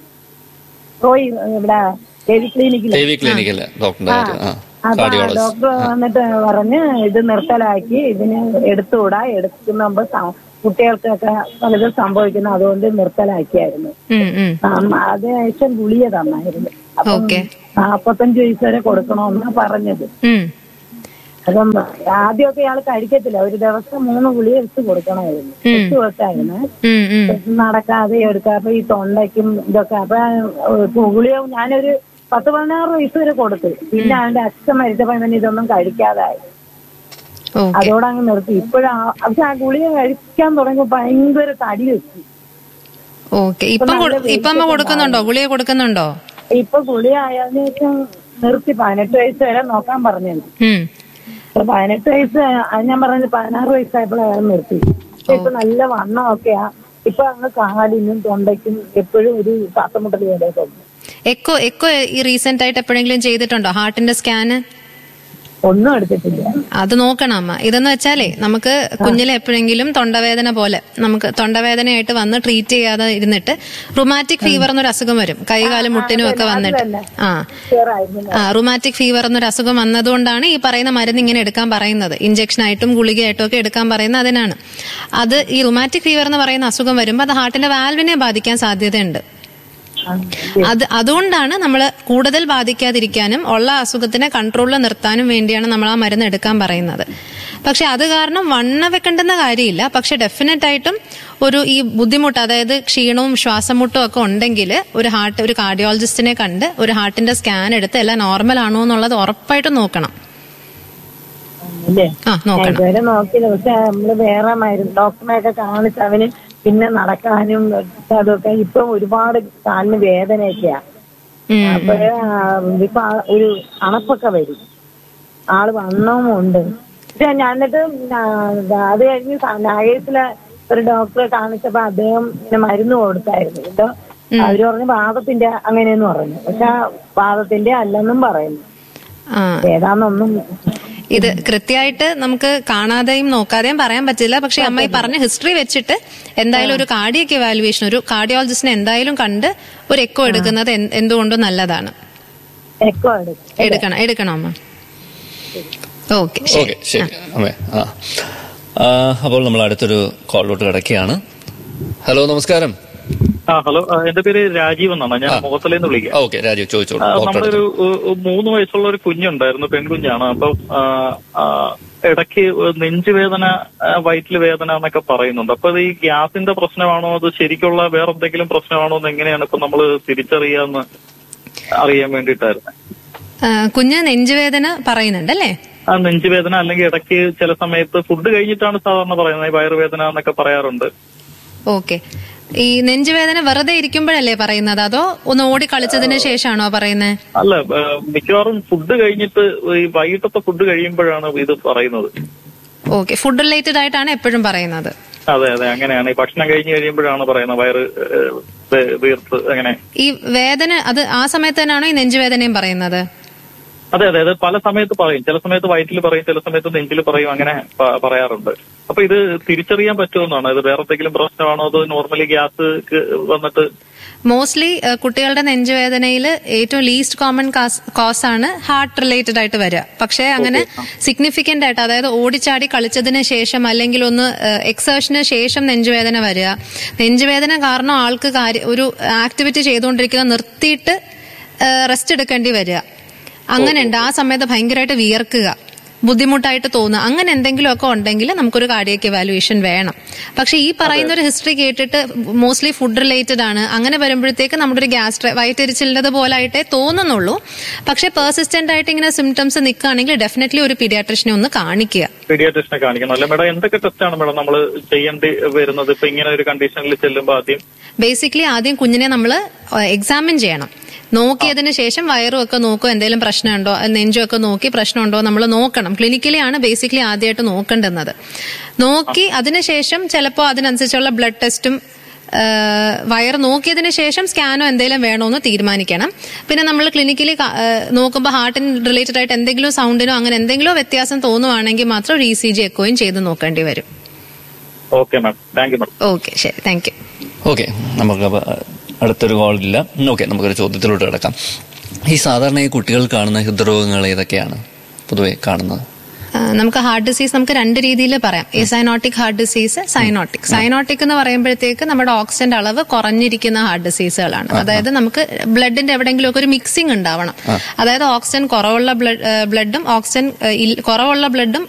റോയി ഇവിടെ രവി ക്ലിനിക്കിൽ ടി വി ക്ലിനിക്കല്ലേ ഡോക്ടറിന്റെ കാര്യം ആ അപ്പൊ കാർഡിയോളജിസ്റ്റ് ഡോക്ടർ വന്നിട്ട് പറഞ്ഞ് ഇത് നിർത്തലാക്കി ഇതിന് എടുത്തുകൂടാ എടുക്കുമ്പോ സ- കുട്ടികൾക്കൊക്കെ പലതും സംഭവിക്കുന്നു അതുകൊണ്ട് നിർത്തലാക്കിയായിരുന്നു ഉം ഉം ആം, അതിനുശേഷം ഗുളിക തന്നായിരുന്നു അപ്പം ഓക്കെ നാപ്പത്തഞ്ച് വയസ്സ് വരെ കൊടുക്കണമെന്നാ പറഞ്ഞത് ഉം അപ്പം ആദ്യമൊക്കെ ഇയാൾ കഴിക്കത്തില്ല ഒരു ദിവസം മൂന്ന് ഗുളിക വെച്ച് കൊടുക്കണമായിരുന്നു വെച്ച് കൊടുത്തായിരുന്നു ഉം ഉം നടക്കാതെ എടുക്കുക അപ്പൊ ഈ തൊണ്ടയ്ക്കും ഇതൊക്കെ അപ്പൊ ഏഹ് ഗുളിക ഞാനൊരു പത്ത് പതിനാറ് വയസ്സ് വരെ കൊടുത്തു പിന്നെ അവന്റെ അച്ഛൻ മരിച്ചപ്പോ ഇവൻ ഇതൊന്നും കഴിക്കാതായി ഓക്കെ അതോടെ അങ്ങ് നിർത്തി ഇപ്പോഴാ പക്ഷെ ആ ഗുളിക കഴിക്കാൻ തുടങ്ങിയപ്പോ ഭയങ്കര തടി വെച്ചു ഓക്കെ ഇപ്പം കൊ- ഇപ്പം അമ്മ കൊടുക്കുന്നുണ്ടോ ഗുളിക കൊടുക്കുന്നുണ്ടോ ഇപ്പൊ ഗുളിക ആയതിനു ശേഷം നിർത്തി പതിനെട്ട് വയസ്സ് വരെ നോക്കാൻ പറഞ്ഞു ഉം അപ്പൊ പതിനെട്ട് വയസ്സ് അത് ഞാൻ പറഞ്ഞത് പതിനാറ് വയസ്സായപ്പോഴാണ് നിർത്തി പക്ഷെ ഇപ്പൊ നല്ല വണ്ണമൊക്കെയാ ഇപ്പൊ അങ്ങ് കാലിനും തൊണ്ടയ്ക്കും എപ്പോഴും ഒരു ശ്വാസമുട്ടൽ പോലെ തോന്നും എക്കോ എക്കോ ഈ റീസെന്റ് ആയിട്ട് എപ്പോഴെങ്കിലും ചെയ്തിട്ടുണ്ടോ ഹാർട്ടിന്റെ സ്കാന് ഒന്നും എടുത്തിട്ടില്ല അത് നോക്കണം അമ്മ ഇതെന്ന് വെച്ചാലേ നമുക്ക് കുഞ്ഞിലെ എപ്പോഴെങ്കിലും തൊണ്ടവേദന പോലെ നമുക്ക് തൊണ്ടവേദനയായിട്ട് വന്ന് ട്രീറ്റ് ചെയ്യാതെ ഇരുന്നിട്ട് റുമാറ്റിക് ഫീവർ എന്നൊരു അസുഖം വരും കൈകാലും മുട്ടിനും ഒക്കെ വന്നിട്ട് ആ ഷുവറായിരുന്നു ആ റുമാറ്റിക് ഫീവർ എന്നൊരു അസുഖം വന്നതുകൊണ്ടാണ് ഈ പറയുന്ന മരുന്ന് ഇങ്ങനെ എടുക്കാൻ പറയുന്നത് ഇഞ്ചക്ഷൻ ആയിട്ടും ഗുളികയായിട്ടും ഒക്കെ എടുക്കാൻ പറയുന്നത് അതിനാണ് അത് ഈ റുമാറ്റിക് ഫീവർ എന്ന് പറയുന്ന അസുഖം വരുമ്പോൾ അത് ഹാർട്ടിന്റെ വാൽവിനെ ബാധിക്കാൻ സാധ്യതയുണ്ട് അത് അതുകൊണ്ടാണ് നമ്മൾ കൂടുതൽ ബാധിക്കാതിരിക്കാനും ഉള്ള അസുഖത്തിനെ കൺട്രോളിൽ നിർത്താനും വേണ്ടിയാണ് നമ്മൾ ആ മരുന്ന് എടുക്കാൻ പറയുന്നത് പക്ഷെ അത് കാരണം വണ്ണ വെക്കേണ്ടുന്ന കാര്യമില്ല പക്ഷെ ഡെഫിനറ്റ് ആയിട്ടും ഒരു ഈ ബുദ്ധിമുട്ട് അതായത് ക്ഷീണവും ശ്വാസമുട്ടും ഒക്കെ ഉണ്ടെങ്കിൽ ഒരു ഹാർട്ട് ഒരു കാർഡിയോളജിസ്റ്റിനെ കണ്ട് ഒരു ഹാർട്ടിന്റെ സ്കാൻ എടുത്ത് എല്ലാം നോർമൽ ആണോ എന്നുള്ളത് ഉറപ്പായിട്ടും നോക്കണം അല്ലേ ആ നോക്കണം ഇതുവരെ നോക്കിയില്ല പക്ഷെ നമ്മള് വേറെ മരുന്ന് ഡോക്ടറിനെയൊക്കെ കാണിച്ച് അവന് പിന്നെ നടക്കാനും അതൊക്കെ ഇപ്പൊ ഒരുപാട് കാലിന് വേദനയൊക്കെയാ ഉം. അപ്പോഴേ ഇപ്പൊ ആ ഒരു അണപ്പൊക്കെ വരും ആള് വണ്ണവും ഉണ്ട് പക്ഷെ ഞാൻ എന്നിട്ട് ആ, അത് കഴിഞ്ഞ് നാഗേഴ്സിലെ ഒരു ഡോക്ടറെ കാണിച്ചപ്പോ അദ്ദേഹം ഇങ്ങനെ മരുന്ന് കൊടുത്തായിരുന്നു കേട്ടോ അവര് പറഞ്ഞു വാദത്തിന്റെ അങ്ങനെയെന്ന് പറഞ്ഞു പക്ഷെ ആ വാദത്തിന്റെ അല്ലെന്നും പറയുന്നു ആ ഏതാന്നൊന്നും ഇത് കൃത്യമായിട്ട് നമുക്ക് കാണാതെയും നോക്കാതെയും പറയാൻ പറ്റില്ല പക്ഷെ അമ്മ ഈ പറഞ്ഞ ഹിസ്റ്ററി വെച്ചിട്ട് എന്തായാലും ഒരു കാർഡിയക് ഇവാലുവേഷൻ ഒരു കാർഡിയോളജിസ്റ്റിനെ എന്തായാലും കണ്ട് ഒരു എക്കോ എടുക്കുന്നത് എന്ത് എന്തുകൊണ്ടും നല്ലതാണ് എക്കോ എടുക്കും എടുക്കണം എടുക്കണം അമ്മ ഓക്കെ ഓക്കെ ശരി അമ്മേ ആ ആ, അപ്പോൾ നമ്മൾ അടുത്തൊരു കോളിലോട്ട് കിടക്കുകയാണ് ഹലോ നമസ്കാരം ആ ഹലോ ആ, എന്റെ പേര് രാജീവ് എന്നാണ് ഞാൻ ആ. മുഖത്തലേന്ന് വിളിക്കാം ആ, ഓക്കെ രാജീവ് ചോദിച്ചോളൂ ആ, ഡോക്ടർ നമ്മളൊരു ഉ- ഉ- മൂന്ന് വയസ്സുള്ള ഒരു കുഞ്ഞുണ്ടായിരുന്നു പെൺകുഞ്ഞാണ് അപ്പൊ ആ, ആ, ഇടയ്ക്ക് നെഞ്ചുവേദന ആ, വയറ്റില് വേദന എന്നൊക്കെ പറയുന്നുണ്ട് അപ്പൊ അത് ഈ ഗ്യാസിന്റെ പ്രശ്നമാണോ അത് ശരിക്കുള്ള വേറെ എന്തെങ്കിലും പ്രശ്നമാണോ എന്ന് എങ്ങനെയാണ് ഇപ്പൊ നമ്മൾ തിരിച്ചറിയാന്ന് അറിയാൻ വേണ്ടിയിട്ടായിരുന്നു കുഞ്ഞ് നെഞ്ചുവേദന പറയുന്നുണ്ടല്ലേ ആ നെഞ്ചുവേദന അല്ലെങ്കിൽ ഇടയ്ക്ക് ചില സമയത്ത് ഫുഡ് കഴിഞ്ഞിട്ടാണ് സാധാരണ പറയുന്നത് ഈ വയറുവേദന എന്നൊക്കെ പറയാറുണ്ട് ഓക്കെ ഈ നെഞ്ചുവേദന വെറുതെ ഇരിക്കുമ്പോഴല്ലേ പറയുന്നത് അതോ ഒന്ന് ഓടി കളിച്ചതിന് ശേഷമാണോ പറയുന്നത് അല്ല ആ, മിക്കവാറും ഫുഡ് കഴിഞ്ഞിട്ട് ഈ വൈകിട്ടത്തെ ഫുഡ് കഴിയുമ്പോഴാണ് ഇത് പറയുന്നത് ഓക്കെ ഫുഡ് റിലേറ്റഡ് ആയിട്ടാണ് എപ്പോഴും പറയുന്നത് അതെ അതെ അങ്ങനെയാണ് ഈ ഭക്ഷണം കഴിഞ്ഞ് കഴിയുമ്പോഴാണ് പറയുന്നത് വയറ് ഏഹ്, വേ- വീർത്ത് അങ്ങനെ ഈ വേദന അത് ആ സമയത്ത് തന്നെയാണോ ഈ നെഞ്ചുവേദനയും പറയുന്നത് അതെ അതെ അത് പല സമയത്ത് പറയും ചില സമയത്ത് വയറ്റിൽ പറയും ചില സമയത്ത് നെഞ്ചിൽ പറയും അങ്ങനെ പ- പറയാറുണ്ട് അപ്പൊ ഇത് തിരിച്ചറിയാൻ പറ്റുമെന്നാണ് ഇത് വേറെ എന്തെങ്കിലും പ്രശ്നമാണോ അതോ നോർമലി ഗ്യാസ് വന്നിട്ട് മോസ്റ്റ്ലി കുട്ടികളുടെ നെഞ്ചുവേദനയിൽ ഏറ്റവും ലീസ്റ്റ് കോമൺ കോസ് ആണ് ഹാർട്ട് റിലേറ്റഡ് ആയിട്ട് വരിക പക്ഷേ അങ്ങനെ സിഗ്നിഫിക്കന്റ് ആയിട്ട് അതായത് ഓടിച്ചാടി കളിച്ചതിന് ശേഷം അല്ലെങ്കിൽ ഒന്ന് എക്സേഷന് ശേഷം നെഞ്ചുവേദന വരിക നെഞ്ചുവേദന കാരണം ആൾക്ക് കാര്യ ഒരു ആക്ടിവിറ്റി ചെയ്തുകൊണ്ടിരിക്കുന്ന നിർത്തിയിട്ട് റെസ്റ്റ് എടുക്കേണ്ടി വരിക അങ്ങനെയുണ്ട് ആ സമയത്ത് ഭയങ്കരമായിട്ട് വിയർക്കുക ബുദ്ധിമുട്ടായിട്ട് തോന്നുക അങ്ങനെ എന്തെങ്കിലുമൊക്കെ ഉണ്ടെങ്കിൽ നമുക്കൊരു കാർഡിയക് ഇവാലുവേഷൻ വേണം പക്ഷെ ഈ പറയുന്ന ഒരു ഹിസ്റ്ററി കേട്ടിട്ട് മോസ്റ്റ്ലി ഫുഡ് റിലേറ്റഡ് ആണ് അങ്ങനെ വരുമ്പോഴത്തേക്ക് നമ്മുടെ ഒരു ഗ്യാസ്ട്ര വയറ്റെരിച്ചിലുള്ളത് പോലായിട്ടേ തോന്നുന്നുള്ളൂ പക്ഷെ പെർസിസ്റ്റന്റ് ആയിട്ട് ഇങ്ങനെ സിംറ്റംസ് നിൽക്കുകയാണെങ്കിൽ ഡെഫിനറ്റ്ലി ഒരു പീഡിയാട്രിഷനെ ഒന്ന് കാണിക്കുക പീഡിയാട്രിഷനെ കാണിക്കണം അല്ല മേഡം എന്തൊക്കെ ടെസ്റ്റാണ് മേഡം നമ്മൾ ചെയ്യേണ്ടി വരുന്നത് ഇപ്പൊ ഇങ്ങനെ ഒരു കണ്ടീഷനിൽ ചെല്ലുമ്പോൾ ആദ്യം ബേസിക്കലി ആദ്യം കുഞ്ഞിനെ നമ്മൾ എക്സാമിൻ ചെയ്യണം നോക്കിയതിന് ശേഷം വയറും ഒക്കെ നോക്കും എന്തെങ്കിലും പ്രശ്നമുണ്ടോ നെഞ്ചും ഒക്കെ നോക്കി പ്രശ്നമുണ്ടോ നമ്മൾ നോക്കണം ക്ലിനിക്കലി ആണ് ബേസിക്കലി ആദ്യമായിട്ട് നോക്കേണ്ടുന്നത് നോക്കി അതിനുശേഷം ചിലപ്പോൾ അതിനനുസരിച്ചുള്ള ബ്ലഡ് ടെസ്റ്റും വയർ നോക്കിയതിന് ശേഷം സ്കാനോ എന്തെങ്കിലും വേണോന്ന് തീരുമാനിക്കണം പിന്നെ നമ്മൾ ക്ലിനിക്കലി നോക്കുമ്പോൾ ഹാർട്ടിന് റിലേറ്റഡ് ആയിട്ട് എന്തെങ്കിലും സൗണ്ടിനോ അങ്ങനെ എന്തെങ്കിലും വ്യത്യാസം തോന്നുവാണെങ്കിൽ മാത്രം ഒരു ഇ സി ജി എക്കോയും ചെയ്ത് നോക്കേണ്ടി വരും okay madam thank you madam okay ശരി താങ്ക് യു ഓക്കെ നമുക്ക് അപ്പൊ അടുത്തൊരു കോളില്ല ഓക്കെ നമുക്കൊരു ചോദ്യത്തിലോട്ട് കിടക്കാം ഈ സാധാരണ ഈ കുട്ടികൾ കാണുന്ന ഹൃദ്രോഗങ്ങൾ ഏതൊക്കെയാണ് പൊതുവെ കാണുന്നത് ആ, നമുക്ക് ഹാർട്ട് ഡിസീസ് നമുക്ക് രണ്ട് രീതിയിൽ പറയാം acyanotic heart disease cyanotic cyanotic എന്ന് പറയുമ്പോഴത്തേക്ക് നമ്മുടെ ഓക്സിജന്റെ അളവ് കുറഞ്ഞിരിക്കുന്ന ഹാർട്ട് ഡിസീസുകളാണ് അതായത് നമുക്ക് ബ്ലഡിന്റെ എവിടെയെങ്കിലും ഒക്കെ ഒരു മിക്സിംഗ് ഉണ്ടാവണം അതായത് ഓക്സിജൻ കുറവുള്ള ബ്ലഡും ഓക്സിജൻ ഏ, ഇൽ- കുറവുള്ള ബ്ലഡും